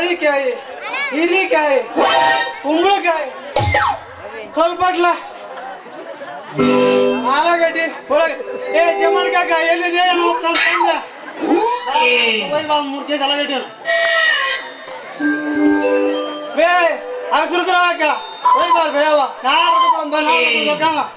ಚೌಳಿಕಾಯಿ ಹೀರಿಕಾಯಿ ಕುಂಬಳಕಾಯಿ ಕಲ್ಪಟ್ಲ ಆಲೂಗಡ್ಡಿ ಉಳ್ಳಾಗಡ್ಡಿ ಏ ಜಮನ್ ಕಾಕ ಎಲ್ಲಿದೆ ಏನೋ ನನ್ ತಂದ ಹೋಯ್ ಬಾ ಮೂರ್ ಕೆಜಿ ಆಲೂಗಡ್ಡಿ ಅಲ್ಲ. ಬೇ ಅಗಸ್ರುದ್ರ ಅಕ್ಕ ಹೋಯ್ ಬಾರ್ ಬೇವ ನಾಳೆ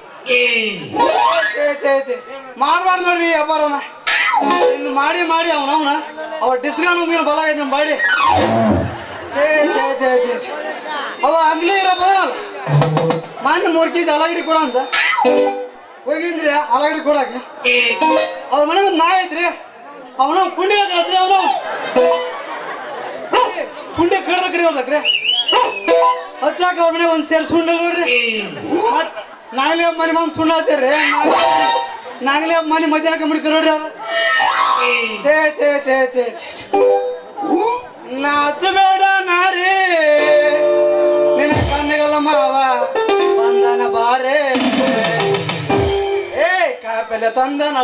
ಛೇ ಛೇ ಛೇ ಮಾಡ್ಬಾರ್ದು ನೋಡ್ರಿ ವ್ಯಾಪಾರನ ಇನ್ನು ಮಾಡಿ ಮಾಡಿ ಅವನ ಅವನ ಅವ ಡಿಸ್ಗಾನ್ ಮೀನು ಬಲ ಐತೆ ಬಾಡಿ ಛೇ ಛೇ ಛೇ ಛೇ ಛೇ. ಅವ ಅಂಗ್ಲಿ ಇರೋ ಬದಲ್ಲ ಮೊನ್ನೆ ಮೂರು ಕೆಜಿ ಅಲಗಡಿ ಕೊಡ ಅಂತ ಹೋಗಿದ್ರಿ ಅಲಗಡಿ ಕೊಡಕ್ಕೆ ಅವ್ರ ಮನೆ ಒಂದು ನಾಯಿ ಐತ್ರಿ ಅವನ ಕುಂಡಿ ಕಳತ್ರಿ ಅವನು ಕುಂಡಿ ಕಡ್ದ ಕಡೆ ಹೋದಕ್ರಿ ಹಚ್ಚಾಕ ಅವ್ರ ಮನೆ ಒಂದು ಸೇರಿ ಸುಂಡ ನೋಡ್ರಿ ಮತ್ ನಾಗಲೇ ಮನೆ ಮಂದಿ ಸುಣ್ಣ ಸೇರಿ ನಾಗಲೇ ಮನೆ ಮಧ್ಯಾಹ್ನ ಮುಡಿತಾರ ನೋಡ್ರಿ ಅವ್ರು ಛೇ ಛೇ ಛೇ ಛೇ ಛೇ ನಾಚಬೇಡ ನಾರಿ ನಿನ್ನ ಕಣ್ಣಿಗಲ್ಲ ಮಾವ ಬಂದನ ಬಾರೆ ಏ ಕಾಯಿಪಲ್ಲೆ ತಂದನ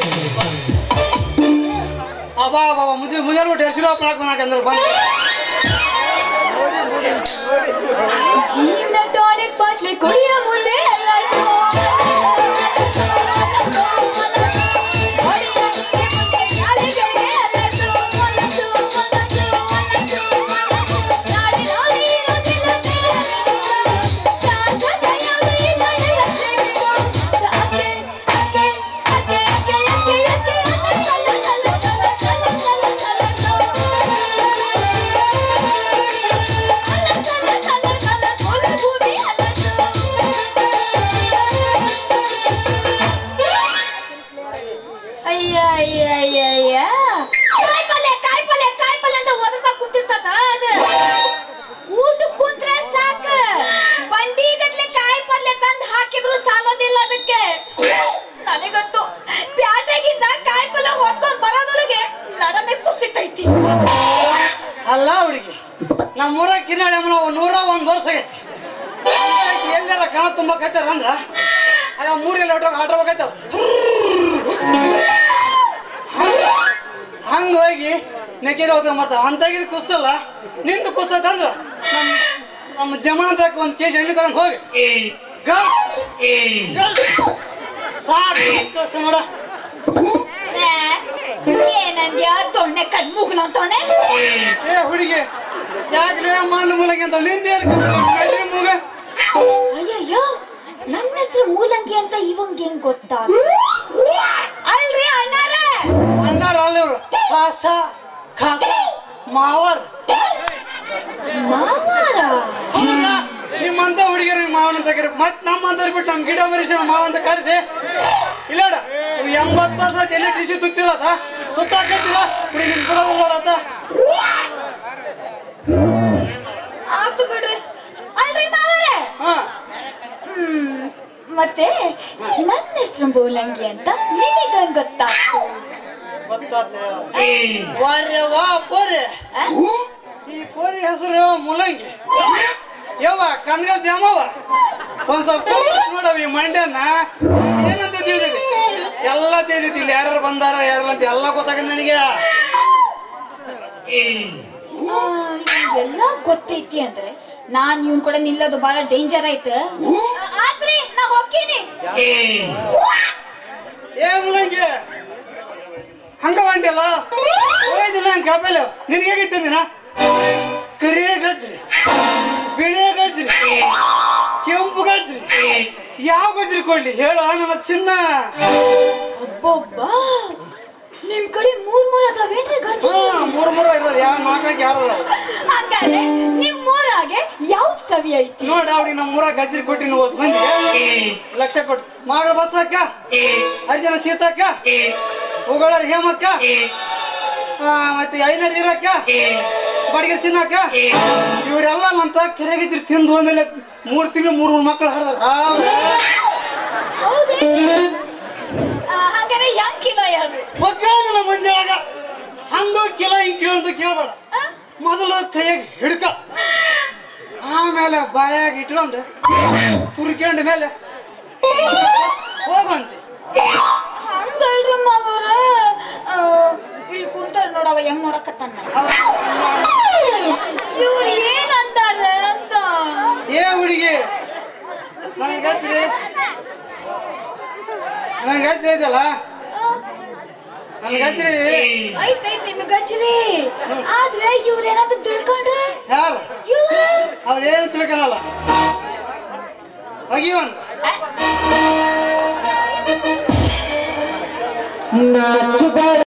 ಅಬ್ಬಾ ಬಾಬಾ ಮುದ್ದೆ ಮುಜಾರ್ ಬಿಟ್ಟು ಹೆಸರು ಹಾಕ್ ಬಂದ್ರೆ ಬಂದ ಜೀವನ ಟಾನಿಕ್ ಬಾಟ್ಲಿ ಕುಡಿಯ ಮುಂದೆ ಎಲ್ಲಾಯ್ತು. ಹೊಡೆಯ ಹಿಂದೆ ಮುಂದೆ ಗಾಳಿಗಳಿಗೆ ಎಲ್ಲಾಯ್ತು. ಒಂದೊಂದು, ಒಂದೊಂದು, ಒಂದೊಂದು, ಒಂದೊಂದು. ನಾಳೆ ನಾಳೆ ಇರೋದಿಲ್ಲ ಸೇರಿಲ್ಲ. ಶಾಶ್ವತೆಯಾಗಿ ಈ ನಡೆಯ ಸೇರಿತು. ಅಕ್ಕೆ, ಅಕ್ಕೆ, ಅಕ್ಕೆ, ಅಕ್ಕೆ, ಅಕ್ಕೆ, ಅಕ್ಕೆ, ಅಕ್ಕೆ, ಕಲ್ಲ, ಕಲ್ಲ, ಕಲ್ಲ, ಕಲ್ಲ, ಕಲ್ಲ, ಕಲ್ಲ, ಕಲ್ಲ. ಅಯ್ಯ ಅಯ್ಯ ಅಯ್ಯ ಅಯ್ಯ ಕಾಯಿಪಲ್ಲೆ ಕಾಯಿಪಲ್ಲೆ ಕಾಯಿಪಲ್ಲೆ ಅಂತ ಒದರ್ಕ ಕುಂತಿರ್ತದ ಅದು ಊಟಕ್ಕೆ ಕುಂತ್ರೆ ಸಾಕ ಬಂಡಿ ಗಟ್ಲೆ ಕಾಯಿಪಲ್ಲೆ ತಂದು ಹಾಕಿದ್ರು ಸಾಲೋದಿಲ್ಲ ಅದಕ್ಕೆ ನನಗಂತೂ ಪ್ಯಾಟೆಗಿಂದ ಕಾಯಿಪಲ್ಲೆ ಹೊತ್ಕೊಂಡ್ ಬರೋದ್ರೊಳಗೆ ನಡನೆ ಕುಸಿತೈತಿ ಅಲ್ಲ ಹುಡುಗಿ ನಮ್ಮೂರ ಕಿನ್ನಾಡಿ ಅಮ್ಮನ ನೂರ ಒಂದು ವರ್ಷ ಆಗೈತಿ ಎಲ್ಲಾರ ಕಣ ತುಂಬಕತ್ತಾರ ಅಂದ್ರ ಆಗ ಮೂರೆಲ್ಲ ಹೊಟ್ಟೋಗಿ ಆಟ ಹೋಗೈತಲ್ಲ ಹಂಗ ಹೋಗಿ ನೆಕ್ಕಿರ ಹೋಗ್ಕೊಂಡ್ ಬರ್ತಾವ ಅಂತಾಗಿದ್ ಕುಸ್ತಲ್ಲ ನಿಂದು ಕುಸ್ತೈತೆ ಅಂದ್ರ ನಮ್ಮ ನಮ್ಮ ಜಮಾ ಅಂತ ಒಂದು ಕೆಜಿ ಎಣ್ಣೆ ತಗೊಂಡ್ ಹೋಗಿ ಗಪ್ಸ್, ಗಪ್ಸ್. ಸಾಕು ಕಳ್ಸ್ತಾನ್ ನೋಡ ಏನಂದ್ಯಾ ತೊಣ್ಣೆ ಕದ್ ಮುಗ್ನಂತವನೆ ಏ ಹುಡುಗಿ ಯಾಕೆ ಮಣ್ಣು ಮೂಲಗೆ ಅಂತ ನಿಂದ ಎಲ್ಲಿ ಮೂಗ ಅಯ್ಯಯ್ಯೋ ನನ್ನ ಹೆಸರು ಮೂಲಂಗಿ ಅಂತ ಇವಂಗೆ ಹೆಂಗ್ ಗೊತ್ತಾ ಅಲ್ರಿ ಅಣ್ಣಾರ ಅಣ್ಣಾರ ಅಲ್ಲಿ ಇವ್ರು ಕಾಸ ಕಾಸ ಮಾವರ್ ಮಾವಾರ ಹೌದಾ ನಿಮ್ಮಂತ ಹುಡುಗಿಯರು ಮಾವನ ಅಂತ ಕರಿ ಮತ್ ನಮ್ಮಂತವ್ರು ಬಿಟ್ಟು ನಮ್ ಗಿಡ ಮರಿಸಿ ಮಾವ ಅಂತ ಕರಿದೆ ಇಲ್ಲಡ ಎಂಬತ್ತು ವರ್ಷ ಆಯ್ತು ಎಲ್ಲಿ ಕೃಷಿ ತುತ್ತಿಲ್ಲದ ಸುತ್ತಾಕತ್ತಿಲ್ಲ ಹುಡುಗಿ ನಿನ್ ಬಿಡೋದು ನೋಡತ್ತ ಆತು ಬಿಡು ಅಲ್ರಿ ಮಾವಾರ ಹಾ ಹ್ಮ್ ಮತ್ತೆ ನನ್ನ ಹೆಸರು ಮೂಲಂಗಿ ಅಂತ ನಿಮಗೆ ಹೆಂಗ್ ಗೊತ್ತಾ ಗೊತ್ತಾತ ವಾರ್ಯ ವಾ ಪೋರೆ ಆ? ಈ ಪೋರಿ ಹೆಸರು ಮುಲಂಗಿ ಯವ್ವ ಕಣ್ಗಲ್ ದ್ಯಾಮವ್ವ ಒಂದ್ ಸ್ವಲ್ಪ ನೋಡವ ಈ ಮಂಡ್ಯನ ಏನಂತ ತಿಳಿದಿದೆ ಎಲ್ಲ ತಿಳಿದಿತ್ತು ಇಲ್ಲಿ ಯಾರು ಬಂದಾರ ಯಾರಲ್ಲ ಅಂತ ಎಲ್ಲ ಗೊತ್ತಾಗದ ನನಗೆ ಆ, ಎಲ್ಲ ಗೊತ್ತೈತಿ ಅಂದ್ರೆ ನಾನ್ ಇವ್ನ್ ಕೂಡ ನಿಲ್ಲೋದು ಬಹಳ ಡೇಂಜರ್ ಐತ ಆದ್ರಿ ನಾ ಹೋಗ್ತೀನಿ ಏ ಮುಲಂಗಿ ಹಂಗ ಹೊಂಟಿಲ್ಲ ಹೋಯ್ದಿಲ್ಲ ಹಂಗ ಕಾಪಲ್ಲ ನಿನಗೆ ಹೇಗಿತ್ತು ದಿನ ಕರಿಯ ಗಜ್ರಿ ಬಿಳಿಯ ಗಜ್ರಿ ಕೆಂಪು ಗಜ್ರಿ ಯಾವ ಗಜ್ರಿ ಕೊಡ್ಲಿ ಹೇಳು ನನ್ನ ಚಿನ್ನ ಒಬ್ಬೊಬ್ಬ ನಿಮ್ ಕಡೆ ಮೂರ್ ಮೂರ್ ಅದಾವೇನ್ರಿ ಗಜ ಹಾ ಮೂರ್ ಮೂರು ಇರೋದು ಯಾವ ನಾಲ್ಕಕ್ಕೆ ಯಾರು ಹಂಗಾದ್ರೆ ನಿಮ್ ಮೂರಾಗೆ ಯಾವ್ದ್ ಸವಿ ಐತಿ ನೋಡ ಅವ್ರಿಗೆ ನಮ್ಮ ಊರಾಗ ಗಜ್ರಿ ಕೊಟ್ಟಿನ ಹೊಸ ಮಂದಿಗೆ ಲಕ್ಷ ಕೊಟ್ಟು ಮಗಳ ಬಸಕ್ಕ ಅರ್ಜುನ ಸೀತಕ್ಕ ಉಗಳರ್ ಹೇಮಕ್ಕ ಆ, ಮತ್ತೆ ಐನರ್ ಇರಕ್ಕ ಬಡಗಿರ್ ಚಿನ್ನಕ್ಕ ಇವರೆಲ್ಲ ಅಂತ ಕೆರೆಗಿದ್ರಿ ತಿಂದು ಹೋದ್ಮೇಲೆ ಮೂರ್ ತಿಂಗಳು ಮೂರ್ ಮೂರ್ ಮಕ್ಳು ಹಾಡ್ದಾರ ಹೌದೇ ಆ, ಹಂಗಾರೆ ಯಾಕೆ ಕಿಲೋ ಯಾರು ಮಕ್ಕಳ ಮಂಜಾಗ ಹಂಗ ಕಿಲ ಹಿಂಗ್ ಕೇಳ್ದು ಕೇಳ್ಬೇಡ ಮೊದಲು ಕೈಯಾಗ ಹಿಡ್ಕ ಆಮೇಲೆ ಬಾಯಾಗ ಇಟ್ಕೊಂಡು ತುರ್ಕೊಂಡ ಮೇಲೆ ಹೋಗಂತೆ ಹಂಗಲ್ರಿ ಮಾವರ ಇಲ್ಲಿ ಕುಂತಾರ ನೋಡವ ಹೆಂಗ್ ನೋಡಕತ್ತಾನ ಅವ ಇವ್ರು ಏನಂತಾರೆ ಅಂತ ಏ ಹುಡುಗಿ ನಂಗೆ ಹಚ್ಚ್ರಿ ನಂಗೆ ಹಚ್ಚ್ರಿ ಐತಲ್ಲ ನನಗೆ ಹಚ್ಚ್ರಿ ಐತೈತ್ ನಿಮ್ಗೆ ಹಚ್ಚ್ರಿ ಆದ್ರೆ ಇವ್ರೇನಾದ್ರು ತಿಳ್ಕೊಂಡ್ರೆ ಯಾರು ಇವ್ರು ಅವ್ರೇನು ತಿಳ್ಕೊಳಲ್ಲ ಹೋಗಿವನ್ ಅ-